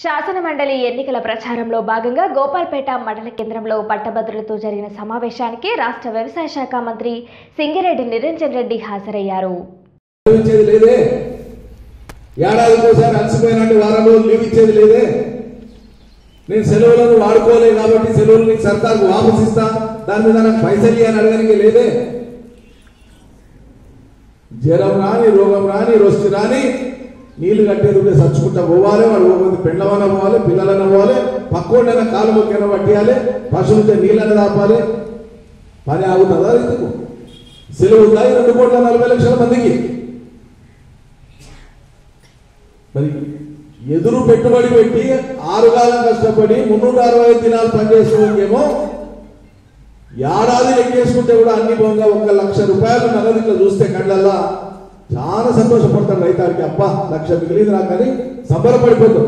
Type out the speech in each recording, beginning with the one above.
శాసనమండలి ఎన్నికల ప్రచారంలో భాగంగా గోపాల్పేట మండల కేంద్రంలో పట్టభద్రులతో జరిగిన సమావేశానికి రాష్ట్ర వ్యవసాయ శాఖ మంత్రి సింగిరెడ్డి నిరంజన్ రెడ్డి హాజరయ్యారు లీవ్ ఇచ్చేది లేదే ఏడాదికి ఒకసారి అలసిపోయినట్టు వారం రోజులు లీవ్ ఇచ్చేది లేదే నేను సెలవులను వాడుకోలేదు కాబట్టి సెలవులు నీకు సర్కార్కు వాపస్ ఇస్తా దాని మీద నాకు పైసలు ఇయ్యి అని అడగడానికి లేదే జ్వరం రాని రోగం రాని రొస్తి రాని నీళ్లు కట్టేది ఉంటే సచ్చుకుంటా పోవాలి వాడు పోతే పెండ్లమన్న పోవాలి పిల్లలన్న పోవాలి పక్కోడైనా కాలు మొక్కైనా పట్టియాలి పశువులతో నీళ్ళని దాపాలి పని ఆగుతుందా రైతుకు సెలవు ఉందా ఈ రెండు కోట్ల నలభై లక్షల మందికి మరి ఎదురు పెట్టుబడి పెట్టి ఆరు కాలం కష్టపడి మున్నూట అరవై ఐదు దినాలు పనిచేసేవాళ్ళకేమో ఏడాది లెక్కేసుకుంటే కూడా అన్ని బొంగ ఒక లక్ష రూపాయలు నగదు ఇట్లా చూస్తే కళ్ళల్లా చాలా సంతోషపడతాడు రైతాడికి అబ్బా లక్ష మిగిలింది నాకు అని సంబరపడిపోతాం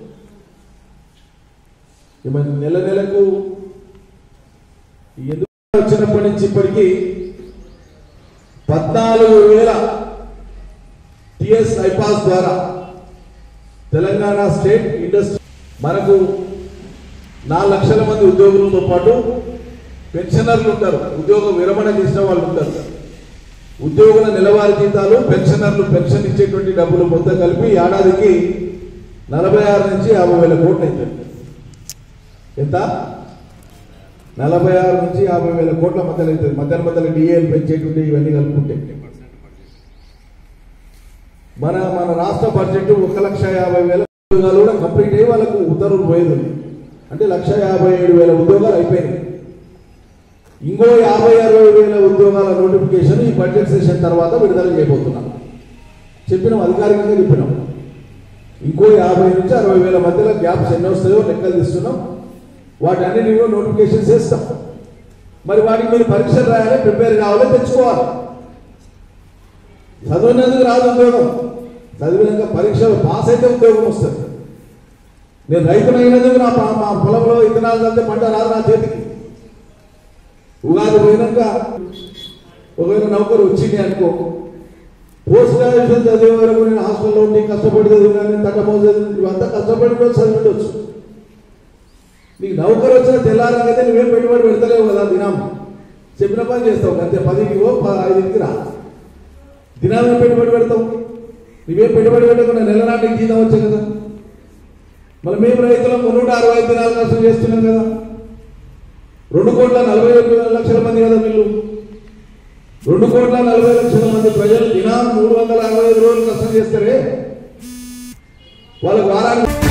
ఇక మరి నెల నెలకు ఎందుకు వచ్చినప్పటి నుంచి ఇప్పటికీ పద్నాలుగు వేల టిఎస్ ఐపాస్ ద్వారా తెలంగాణ స్టేట్ ఇండస్ట్రీ మనకు నాలుగు లక్షల మంది ఉద్యోగులతో పాటు పెన్షనర్లు ఉంటారు ఉద్యోగ విరమణ చేసిన వాళ్ళు ఉంటారు ఉద్యోగుల నెలవారీ జీతాలు పెన్షనర్లు పెన్షన్ ఇచ్చేటువంటి డబ్బులు మొత్తం కలిపి ఏడాదికి నలభై ఆరు నుంచి యాభై వేల కోట్లు అవుతుంది ఎంత నలభై ఆరు నుంచి యాభై వేల కోట్ల మధ్యలో అవుతుంది మధ్యలో మధ్యలో డిఏలు పెంచేటువంటి ఇవన్నీ కలుపుకుంటే మన మన రాష్ట్ర బడ్జెట్ ఒక లక్ష యాభై వేల ఉద్యోగాలు కూడా కంప్లీట్ అయ్యి వాళ్ళకు ఉత్తర్వులు పోయేది ఉంది. అంటే లక్ష యాభై ఏడు వేల ఉద్యోగాలు అయిపోయినాయి ఇంకో యాభై అరవై వేల ఉద్యోగాల నోటిఫికేషన్ ఈ బడ్జెట్ సెషన్ తర్వాత విడుదల చేయబోతున్నాం చెప్పినాం అధికారికంగా చెప్పినాం ఇంకో యాభై నుంచి అరవై వేల మధ్యలో గ్యాప్స్ ఎన్ని వస్తాయో లెక్కలు తీస్తున్నాం వాటి అన్నిటి కూడా నోటిఫికేషన్ చేస్తాం మరి వాటికి మీరు పరీక్షలు రాయాలి ప్రిపేర్ కావాలి తెచ్చుకోవాలి చదివినందుకు రాదు ఉద్యోగం చదివినాక పరీక్షలు పాస్ అయితే ఉద్యోగం వస్తుంది నేను రైతునైనందుకు నా పా- మా పొలంలో ఇత్తనాలు చల్లితే పంట రాదు నా చేతికి ఉగాది పోయినాక ఒకవేళ నౌకరు వచ్చింది అనుకో పోస్ట్ గ్రాడ్యుయేషన్ చదివే వరకు నేను హాస్టల్లో ఉండి కష్టపడి చదివినాను తగ్గమో చదివి ఇవంతా కష్టపడి కూడా చదివి ఉండొచ్చు నీకు నౌకరు వచ్చిన తెల్లారకైతే నువ్వేం పెట్టుబడి పెడతలేవు కదా దినం చెప్పిన పని చేస్తావు అంతే పదికి పో ప- ఐదింటికి రా దినాలను పెట్టుబడి పెడతావు నువ్వేం పెట్టుబడి పెట్టకుండా నెల నాటికి జీతం వచ్చే కదా మరి మేము రైతులం నూట అరవై ఐదు దినాలు కష్టం చేస్తున్నాం కదా రెండు కోట్ల నలభై ఎనిమిది వేల లక్షల మంది కదా వీళ్ళు రెండు కోట్ల నలభై లక్షల మంది ప్రజలు దినాలు మూడు వందల అరవై ఐదు రోజులు కష్టం చేస్తారే వాళ్ళకి వారానికి